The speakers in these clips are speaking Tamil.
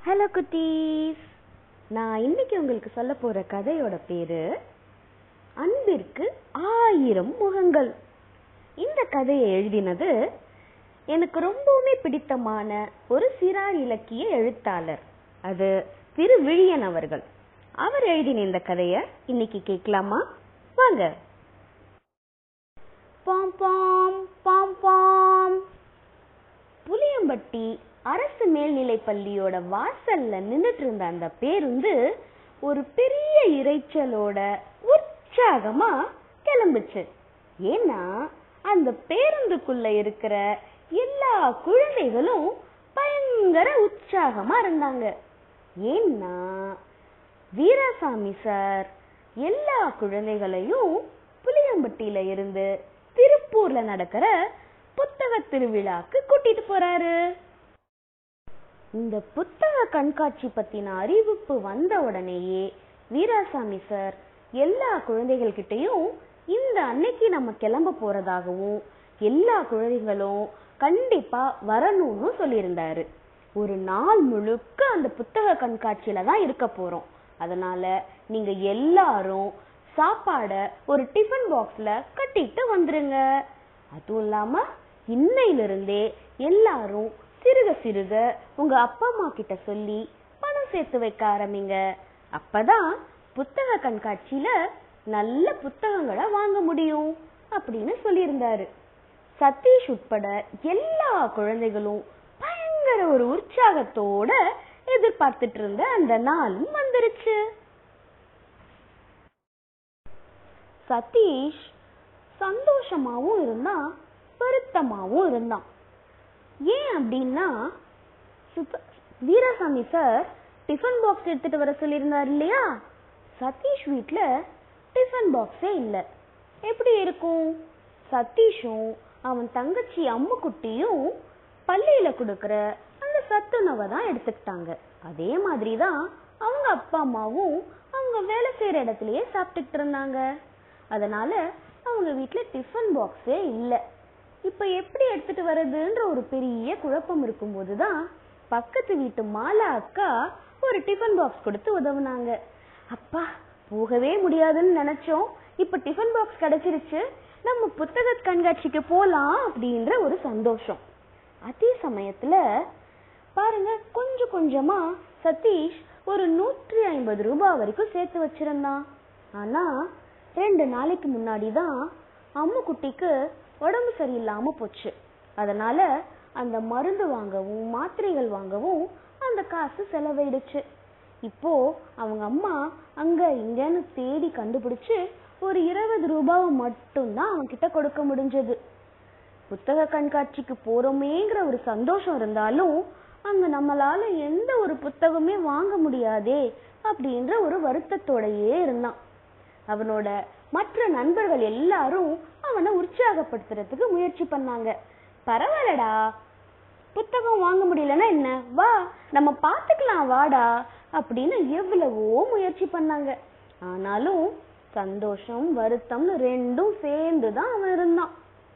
ஹலோ குட்டீஸ் நான் இன்னைக்கு உங்களுக்கு சொல்ல போற கதையோட பேரு அன்பிற்கு ஆயிரம் முகங்கள் இந்த கதையை எழுதினது எனக்கு ரொம்பவுமே பிடித்தமான ஒரு சிறார் இலக்கிய எழுத்தாளர் அது திரு விழியன் அவர்கள் அவர் எழுதின இந்த கதைய இன்னைக்கு கேட்கலாமா வாங்க பாம் பாம் பாம் பாம் புளியம்பட்டி அரசு மேல்நிலைப் பள்ளியோட வாசல்ல நின்னுட்டு இருந்த அந்த பேருந்து ஒரு பெரிய இரைச்சலோட உற்சாகமா கிளம்புச்சு ஏன்னா அந்த பேருந்துக்குள்ள இருக்கிற எல்லா குழந்தைகளும் பயங்கர உற்சாகமா இருந்தாங்க ஏன்னா வீராசாமி சார் எல்லா குழந்தைகளையும் புளியம்பட்டியில இருந்து திருப்பூர்ல நடக்கிற புத்தக திருவிழாக்கு கூட்டிட்டு போறாரு இந்த புத்தக கண்காட்சி பத்தின அறிவிப்பு வந்த உடனேயே வீராசாமி சார் எல்லா குழந்தைகள் கிட்டயும் இந்த அன்னைக்கு நம்ம கிளம்ப போறதாகவும் எல்லா குழந்தைகளும் கண்டிப்பா வரணும்னு சொல்லியிருந்தாரு ஒரு நாள் முழுக்க அந்த புத்தக கண்காட்சியில தான் இருக்க போறோம் அதனால நீங்க எல்லாரும் சாப்பாட ஒரு டிஃபன் பாக்ஸ்ல கட்டிட்டு வந்துருங்க அதுவும் இல்லாம இன்னையிலிருந்தே எல்லாரும் சிறுக சிறுக உங்க அப்பா அம்மா கிட்ட சொல்லி பணம் சேர்த்து வைக்க ஆரம்பிங்க அப்பதான் புத்தக கண்காட்சியில நல்ல புத்தகங்களை வாங்க முடியும் அப்படின்னு சொல்லியிருந்தாரு சதீஷ் உட்பட எல்லா குழந்தைகளும் பயங்கர ஒரு உற்சாகத்தோட எதிர்பார்த்துட்டு இருந்த அந்த நாளும் வந்துருச்சு சதீஷ் சந்தோஷமாவும் இருந்தான் வருத்தமாவும் இருந்தான் ஏன் அப்படின்னா சுத்த- வீராசாமி சார் டிஃபன் பாக்ஸ் எடுத்துட்டு வர சொல்லியிருந்தார் இல்லையா சதீஷ் வீட்ல டிஃபன் பாக்ஸே இல்ல எப்படி இருக்கும் சதீஷும் அவன் தங்கச்சி அம்முக்குட்டியும் பள்ளியில கொடுக்கற அந்த சத்துணவை தான் எடுத்துக்கிட்டாங்க அதே மாதிரி தான் அவங்க அப்பா அம்மாவும் அவங்க வேலை செய்யற இடத்துலயே சாப்பிட்டுட்டு இருந்தாங்க அதனால அவங்க வீட்ல டிஃபன் பாக்ஸே இல்ல இப்ப எப்படி எடுத்துட்டு வர்றதுன்ற ஒரு பெரிய குழப்பம் இருக்கும்போது தான் பக்கத்து வீட்டு மாலா அக்கா ஒரு டிஃபன் பாக்ஸ் கொடுத்து உதவுனாங்க அப்பா போகவே முடியாதுன்னு நினைச்சோம் இப்ப டிஃபன் பாக்ஸ் கிடைச்சிருச்சு நம்ம புத்தக கண்காட்சிக்கு போலாம் அப்படின்ற ஒரு சந்தோஷம் அதே சமயத்துல பாருங்க கொஞ்சம் கொஞ்சமா சதீஷ் ஒரு நூற்றி ஐம்பது ரூபாய் வரைக்கும் சேர்த்து வச்சிருந்தான் ஆனா ரெண்டு நாளைக்கு முன்னாடி தான் அம்முக்குட்டிக்கு உடம்பு சரியில்லாம போச்சு அதனால அந்த மருந்து வாங்கவும் மாத்திரைகள் வாங்கவும் அந்த காசு செலவிடுச்சு இப்போ அவங்க அம்மா அங்க இங்கன்னு தேடி கண்டுபிடிச்சு ஒரு இருபது ரூபாவை மட்டும்தான் அவன் கிட்ட கொடுக்க முடிஞ்சது புத்தக கண்காட்சிக்கு போறோமேங்கிற ஒரு சந்தோஷம் இருந்தாலும் அங்க நம்மளால எந்த ஒரு புத்தகமே வாங்க முடியாதே அப்படின்ற ஒரு வருத்தத்தோடயே இருந்தான் அவனோட மற்ற நண்பர்கள் எல்லாரும் அவனை உற்சாகப்படுத்துறதுக்கு முயற்சி பண்ணாங்க பரவாயில்லடா புத்தகம் வாங்க முடியலன்னா என்ன வா நம்ம பாத்துக்கலாம் வாடா அப்படின்னு எவ்வளவோ முயற்சி பண்ணாங்க ஆனாலும் சந்தோஷம் வருத்தம் ரெண்டும் சேர்ந்து தான் அவன் இருந்தான்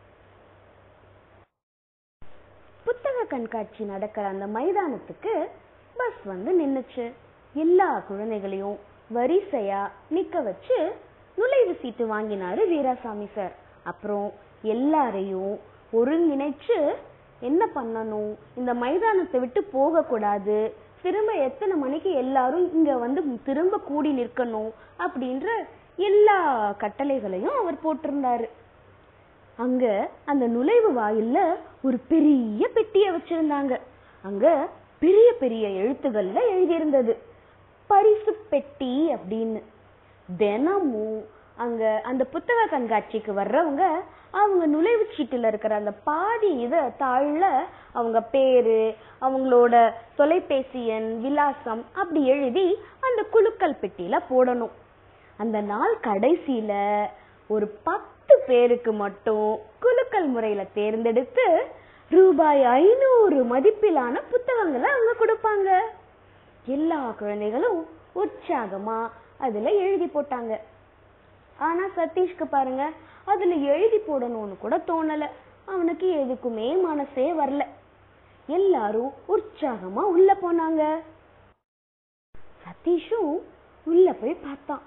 புத்தக கண்காட்சி நடக்கிற அந்த மைதானத்துக்கு பஸ் வந்து நின்னுச்சு எல்லா குழந்தைகளையும் வரிசையா நிக்க வச்சு நுழைவு சீட்டு வாங்கினாரு வீராசாமி சார் அப்புறம் எல்லாரையும் ஒருங்கிணைச்சு என்ன பண்ணணும் இந்த மைதானத்தை விட்டு போக கூடாது திரும்ப எத்தனை மணிக்கு எல்லாரும் இங்க வந்து திரும்ப கூடி நிற்கணும் அப்படின்ற எல்லா கட்டளைகளையும் அவர் போட்டிருந்தாரு அங்க அந்த நுழைவு வாயில்ல ஒரு பெரிய பெட்டிய வச்சிருந்தாங்க அங்க பெரிய பெரிய எழுத்துக்கள்ல எழுதியிருந்தது பரிசு பெட்டி அப்படின்னு தினமும் அங்க அந்த புத்தக கண்காட்சிக்கு வர்றவங்க அவங்க நுழைவு சீட்டுல இருக்கிற அந்த பாதி இத தாழ்ல அவங்க பேரு அவங்களோட தொலைபேசி எண் விலாசம் அப்படி எழுதி அந்த குலுக்கல் பெட்டியில போடணும் அந்த நாள் கடைசியில ஒரு பத்து பேருக்கு மட்டும் குலுக்கல் முறையில தேர்ந்தெடுத்து ரூபாய் ஐநூறு மதிப்பிலான புத்தகங்களை அவங்க கொடுப்பாங்க எல்லா குழந்தைகளும் உற்சாகமா அதுல எழுதி போட்டாங்க ஆனா சதீஷ்க்கு பாருங்க அதுல எழுதி போடணும்னு கூட தோணல அவனுக்கு எதுக்குமே மனசே வரல எல்லாரும் உற்சாகமா உள்ள போனாங்க சதீஷும் உள்ள போய் பார்த்தான்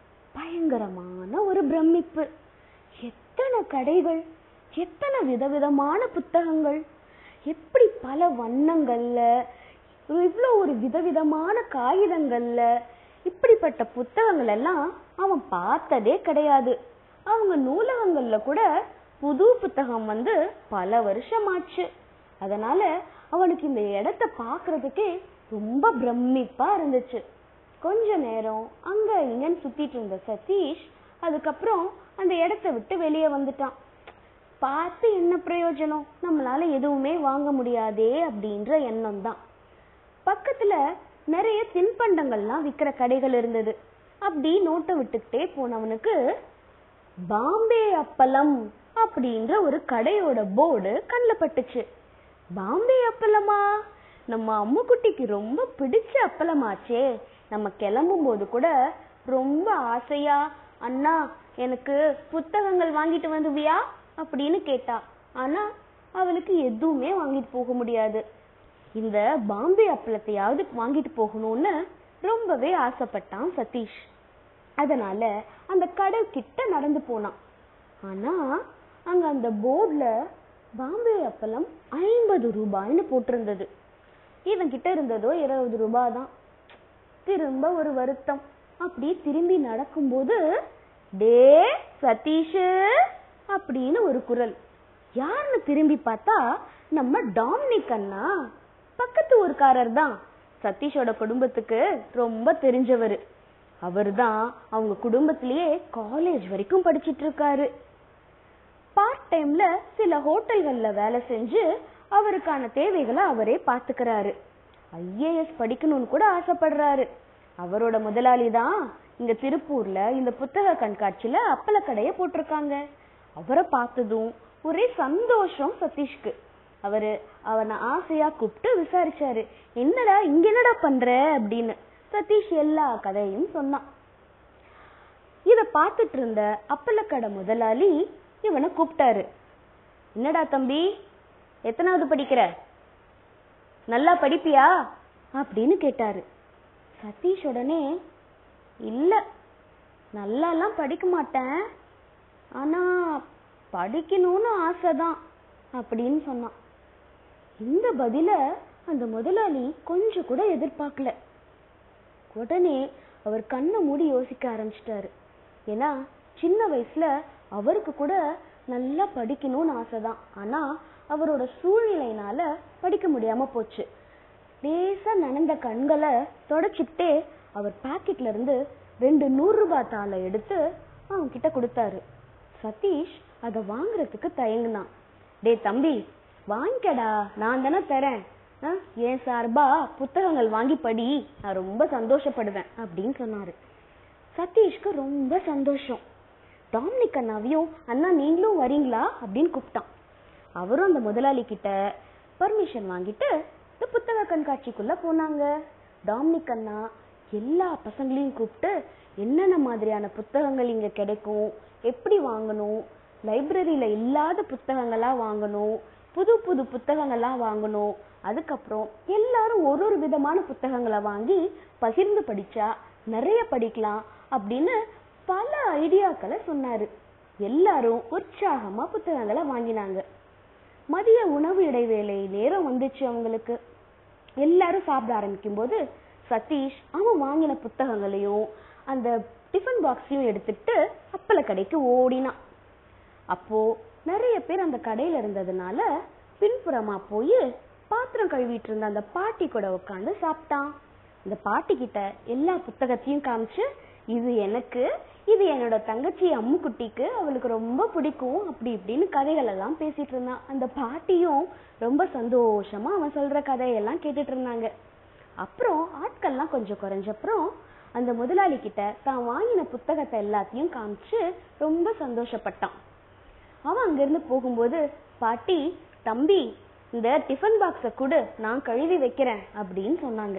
பயங்கரமான ஒரு பிரமிப்பு எத்தனை கடைகள் எத்தனை விதவிதமான புத்தகங்கள் எப்படி பல வண்ணங்கள்ல இவ்வளோ ஒரு விதவிதமான காகிதங்கள்ல இப்படிப்பட்ட புத்தகங்கள் எல்லாம் அவன் பார்த்ததே கிடையாது அவங்க நூலகங்கள்ல கூட புது புத்தகம் வந்து பல வருஷமாச்சு அதனால அவனுக்கு இந்த இடத்த பார்க்கிறதுக்கே ரொம்ப பிரமிப்பா இருந்துச்சு கொஞ்ச நேரம் அங்க இங்கன்னு சுத்திட்டு இருந்த சதீஷ் அதுக்கப்புறம் அந்த இடத்த விட்டு வெளியே வந்துட்டான் பார்த்து என்ன பிரயோஜனம் நம்மளால எதுவுமே வாங்க முடியாதே அப்படின்ற எண்ணம் தான் பக்கத்துல நிறைய தின்பண்டங்கள்லாம் விக்கிற கடைகள் இருந்தது அப்படி நோட்டை விட்டுக்கிட்டே போனவனுக்கு பாம்பே அப்பளம் அப்படின்ற ஒரு கடையோட போர்டு கண்ணில் பட்டுச்சு பாம்பே அப்பளமா நம்ம அம்முக்குட்டிக்கு ரொம்ப பிடிச்ச அப்பளமாச்சே நம்ம கிளம்பும் போது கூட ரொம்ப ஆசையா அண்ணா எனக்கு புத்தகங்கள் வாங்கிட்டு வந்துவியா அப்படின்னு கேட்டா ஆனா அவளுக்கு எதுவுமே வாங்கிட்டு போக முடியாது இந்த பாம்பே அப்பளத்தையாவது வாங்கிட்டு போகணும்னு ரொம்பவே ஆசைப்பட்டான் சதீஷ் அதனால அந்த கடை கிட்ட நடந்து போனான் ஆனா அங்க அந்த போர்டுல பாம்பே அப்பளம் ஐம்பது ரூபாய்னு போட்டிருந்தது இவன் கிட்ட இருந்ததோ இருபது ரூபாய் தான் திரும்ப ஒரு வருத்தம் அப்படி திரும்பி நடக்கும்போது டே சதீஷ் அப்படின்னு ஒரு குரல் யாருன்னு திரும்பி பார்த்தா நம்ம டாமினிக் அண்ணா பக்கத்து ஊர்க்காரர் தான் சதீஷோட குடும்பத்துக்கு ரொம்ப தெரிஞ்சவர் அவர் தான் அவங்க குடும்பத்திலேயே காலேஜ் வரைக்கும் படிச்சிட்டு இருக்காரு பார்ட் டைம்ல சில ஹோட்டல்கள்ல வேலை செஞ்சு அவருக்கான தேவைகளை அவரே பாத்துக்கிறாரு ஐஏஎஸ் படிக்கணும்னு கூட ஆசைப்படுறாரு அவரோட முதலாளி தான் இங்க திருப்பூர்ல இந்த புத்தக கண்காட்சியில அப்பள கடைய போட்டிருக்காங்க அவரை பார்த்ததும் ஒரே சந்தோஷம் சதீஷ்க்கு அவரு அவனை ஆசையா கூப்பிட்டு விசாரிச்சாரு என்னடா இங்க என்னடா பண்ற அப்படின்னு சதீஷ் எல்லா கதையும் சொன்னான் இத பார்த்துட்டு இருந்த அப்பளக்கடை முதலாளி இவனை கூப்பிட்டாரு என்னடா தம்பி எத்தனாவது படிக்கிற நல்லா படிப்பியா அப்படின்னு கேட்டாரு சதீஷ் உடனே இல்ல நல்லாலாம் படிக்க மாட்டேன் ஆனா படிக்கணும்னு ஆசைதான் அப்படின்னு சொன்னான் இந்த பதில அந்த முதலாளி கொஞ்சம் கூட எதிர்பார்க்கல உடனே அவர் கண்ணை மூடி யோசிக்க ஆரம்பிச்சிட்டாரு ஏன்னா சின்ன வயசுல அவருக்கு கூட நல்லா படிக்கணும்னு ஆசைதான் ஆனா அவரோட சூழ்நிலையினால படிக்க முடியாம போச்சு லேசா நனைந்த கண்களை தொடச்சிட்டே அவர் பாக்கெட்ல இருந்து ரெண்டு நூறு ரூபாய் தாளை எடுத்து அவன் கிட்ட கொடுத்தாரு சதீஷ் அதை வாங்குறதுக்கு தயங்குனான் டே தம்பி வாங்கிக்கடா நான் தானே தரேன் ஆ, என் சார்பா புத்தகங்கள் வாங்கி படி நான் ரொம்ப சந்தோஷப்படுவேன் அப்படின்னு சொன்னாரு சதீஷ்க்கு ரொம்ப சந்தோஷம் டாமினிக் அண்ணாவையும் அண்ணா நீங்களும் வரீங்களா அப்படின்னு கூப்பிட்டான் அவரும் அந்த முதலாளி கிட்ட பர்மிஷன் வாங்கிட்டு இந்த புத்தக கண்காட்சிக்குள்ள போனாங்க டாமினிக் அண்ணா எல்லா பசங்களையும் கூப்பிட்டு என்னென்ன மாதிரியான புத்தகங்கள் இங்க கிடைக்கும் எப்படி வாங்கணும் லைப்ரரியில இல்லாத புத்தகங்களா வாங்கணும் புது புது புத்தகங்களா வாங்கணும் அதுக்கப்புறம் எல்லாரும் ஒரு ஒரு விதமான புத்தகங்களை வாங்கி பகிர்ந்து படிச்சா நிறைய படிக்கலாம் அப்படின்னு பல ஐடியாக்களை சொன்னாரு எல்லாரும் உற்சாகமா புத்தகங்களை வாங்கினாங்க மதிய உணவு இடைவேளை நேரம் வந்துச்சு அவங்களுக்கு எல்லாரும் சாப்பிட ஆரம்பிக்கும் போது சதீஷ் அவன் வாங்கின புத்தகங்களையும் அந்த டிஃபன் பாக்ஸையும் எடுத்துட்டு அப்பள கடைக்கு ஓடினான் அப்போ நிறைய பேர் அந்த கடையில இருந்ததுனால பின்புறமா போய் பாத்திரம் கழுவிட்டு இருந்த அந்த பாட்டி கூட உட்காந்து சாப்பிட்டான் இந்த பாட்டி கிட்ட எல்லா புத்தகத்தையும் காமிச்சு இது எனக்கு இது என்னோட தங்கச்சி அம்முக்குட்டிக்கு அவளுக்கு ரொம்ப பிடிக்கும் அப்படி இப்படின்னு கதைகள் எல்லாம் பேசிட்டு இருந்தான் அந்த பாட்டியும் ரொம்ப சந்தோஷமா அவன் சொல்ற கதையெல்லாம் கேட்டுட்டு இருந்தாங்க அப்புறம் ஆட்கள்லாம் கொஞ்சம் குறைஞ்சப்புறம் அந்த முதலாளி கிட்ட தான் வாங்கின புத்தகத்தை எல்லாத்தையும் காமிச்சு ரொம்ப சந்தோஷப்பட்டான் அவன் அங்கிருந்து போகும்போது பாட்டி தம்பி இந்த டிஃபன் பாக்ஸ கொடு நான் கழுவி வைக்கிறேன் அப்படின்னு சொன்னாங்க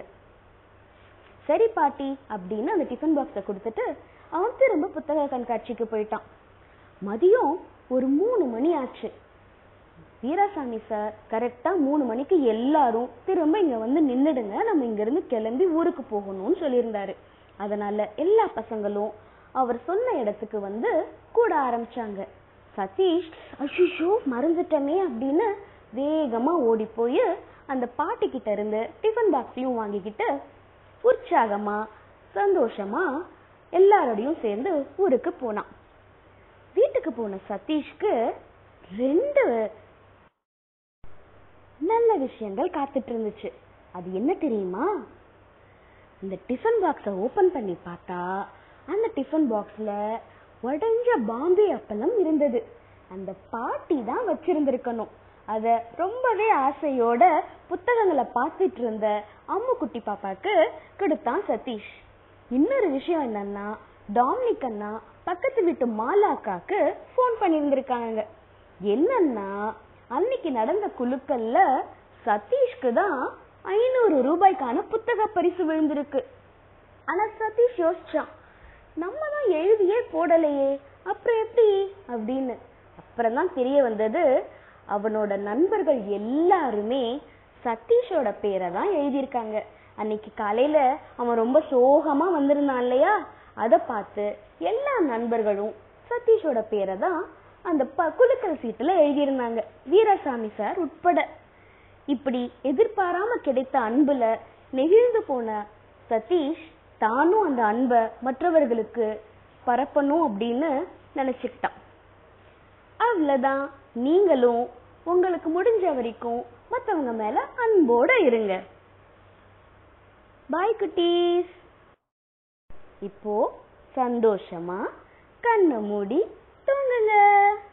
சரி பாட்டி அப்படின்னு அந்த டிஃபன் பாக்ஸ கொடுத்துட்டு அவன் திரும்ப புத்தக கண்காட்சிக்கு போயிட்டான் மதியம் ஒரு மூணு மணி ஆச்சு வீராசாமி சார் கரெக்டா மூணு மணிக்கு எல்லாரும் திரும்ப இங்க வந்து நின்னுடுங்க நம்ம இங்க இருந்து கிளம்பி ஊருக்கு போகணும்னு சொல்லியிருந்தாரு அதனால எல்லா பசங்களும் அவர் சொன்ன இடத்துக்கு வந்து கூட ஆரம்பிச்சாங்க சதீஷ் அஷிஷோ மறந்துட்டமே அப்படின்னு வேகமா ஓடி போய் அந்த பாட்டி கிட்ட இருந்து டிஃபன் பாக்ஸையும் வாங்கிக்கிட்டு உற்சாகமா சந்தோஷமா எல்லாரோடையும் சேர்ந்து ஊருக்கு போனான் வீட்டுக்கு போன சதீஷ்க்கு ரெண்டு நல்ல விஷயங்கள் காத்துட்டு இருந்துச்சு அது என்ன தெரியுமா இந்த டிஃபன் பாக்ஸ ஓபன் பண்ணி பார்த்தா அந்த டிஃபன் பாக்ஸ்ல உடைஞ்ச பாம்பே அப்பளம் இருந்தது அந்த பாட்டி தான் வச்சிருந்திருக்கணும் அத ரொம்பவே ஆசையோட புத்தகங்களை பார்த்துட்டு இருந்த அம்மு குட்டி பாப்பாக்கு கொடுத்தான் சதீஷ் இன்னொரு விஷயம் என்னன்னா டாமினிக் அண்ணா பக்கத்து வீட்டு மாலாக்காக்கு ஃபோன் பண்ணியிருந்திருக்காங்க என்னன்னா அன்னைக்கு நடந்த குழுக்கள்ல சதீஷ்க்கு தான் ஐநூறு ரூபாய்க்கான புத்தக பரிசு விழுந்திருக்கு ஆனா சதீஷ் யோசிச்சான் நம்ம தான் எழுதியே போடலையே அப்புறம் எப்படி அப்படின்னு அப்புறம் தான் தெரிய வந்தது அவனோட நண்பர்கள் எல்லாருமே சதீஷோட பேரை தான் எழுதியிருக்காங்க அன்னைக்கு காலையில அவன் ரொம்ப சோகமா வந்திருந்தான் இல்லையா அத பார்த்து எல்லா நண்பர்களும் சதீஷோட பேரை தான் அந்த ப குலுக்கல் சீட்டுல எழுதியிருந்தாங்க வீரசாமி சார் உட்பட இப்படி எதிர்பாராம கிடைத்த அன்புல நெகிழ்ந்து போன சதீஷ் தானும் அந்த அன்பை மற்றவர்களுக்கு பரப்பணும் அப்படின்னு நினைச்சுக்கிட்டான் அவ்வளவுதான் நீங்களும் உங்களுக்கு முடிஞ்ச வரைக்கும் மத்தவங்க மேல அன்போட இருங்க பாய் குட்டீஸ் இப்போ சந்தோஷமா கண்ணை மூடி தூங்குங்க